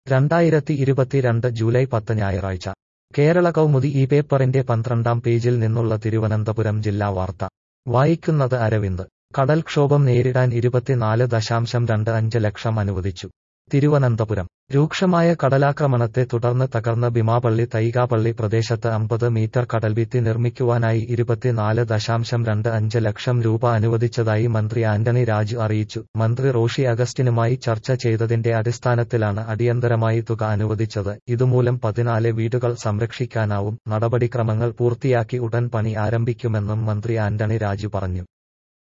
രണ്ടായിരത്തി ഇരുപത്തിരണ്ട് ജൂലൈ പത്ത് ഞായറാഴ്ച കേരള കൗമുദി ഈ പേപ്പറിന്റെ പന്ത്രണ്ടാം പേജിൽ നിന്നുള്ള തിരുവനന്തപുരം ജില്ലാ വാർത്ത വായിക്കുന്നത് അരവിന്ദ് കടൽക്ഷോഭം നേരിടാൻ ഇരുപത്തിനാല് ദശാംശം രണ്ട് അഞ്ച് ലക്ഷം അനുവദിച്ചു തിരുവനന്തപുരം രൂക്ഷമായ കടലാക്രമണത്തെ തുടർന്ന് തകർന്ന ഭീമാപള്ളി തൈകാപള്ളി പ്രദേശത്ത് അമ്പത് മീറ്റർ കടൽഭിത്തി നിർമ്മിക്കുവാനായി ഇരുപത്തിനാല് ദശാംശം രണ്ട് അഞ്ച് ലക്ഷം രൂപ അനുവദിച്ചതായി മന്ത്രി ആന്റണി രാജു അറിയിച്ചു മന്ത്രി റോഷി അഗസ്റ്റിനുമായി ചർച്ച ചെയ്തതിന്റെ അടിസ്ഥാനത്തിലാണ് അടിയന്തരമായി തുക അനുവദിച്ചത് ഇതുമൂലം പതിനാല് വീടുകൾ സംരക്ഷിക്കാനാവും നടപടിക്രമങ്ങൾ പൂർത്തിയാക്കി ഉടൻ പണി ആരംഭിക്കുമെന്നും മന്ത്രി ആന്റണി രാജു പറഞ്ഞു